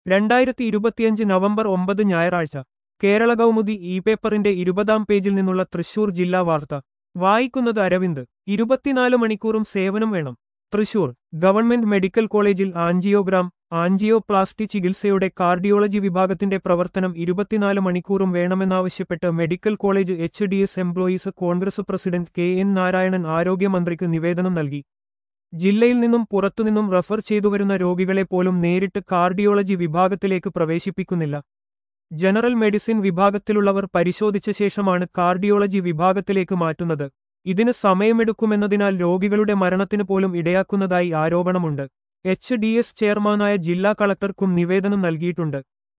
രണ്ടായിരത്തി ഇരുപത്തിയഞ്ച് നവംബർ ഒമ്പത് ഞായറാഴ്ച കേരള കൗമുദി ഇ പേപ്പറിന്റെ ഇരുപതാം പേജിൽ നിന്നുള്ള തൃശൂർ ജില്ലാ വാർത്ത വായിക്കുന്നത് അരവിന്ദ് ഇരുപത്തിനാല് മണിക്കൂറും സേവനം വേണം Thrissur government medical college angiogram angioplasty ചികിത്സയുടെ കാർഡിയോളജി വിഭാഗത്തിന്റെ പ്രവർത്തനം ഇരുപത്തിനാല് മണിക്കൂറും വേണമെന്നാവശ്യപ്പെട്ട് medical college H D S employees Congress president K N Narayanan ആരോഗ്യമന്ത്രിക്ക് നിവേദനം നൽകി ജില്ലയിൽ നിന്നും പുറത്തുനിന്നും റഫർ ചെയ്തുവരുന്ന രോഗികളെ പോലും നേരിട്ട് കാർഡിയോളജി വിഭാഗത്തിലേക്ക് പ്രവേശിപ്പിക്കുന്നില്ല ജനറൽ മെഡിസിൻ വിഭാഗത്തിലുള്ളവർ പരിശോധിച്ച ശേഷമാണ് കാർഡിയോളജി വിഭാഗത്തിലേക്ക് മാറ്റുന്നത് ഇതിന് സമയമെടുക്കുമെന്നതിനാൽ രോഗികളുടെ മരണത്തിന് പോലും ഇടയാക്കുന്നതായി ആരോപണമുണ്ട് എച്ച് ഡി എസ് ചെയർമാനായ ജില്ലാ കളക്ടർക്കും നിവേദനം നൽകിയിട്ടുണ്ട്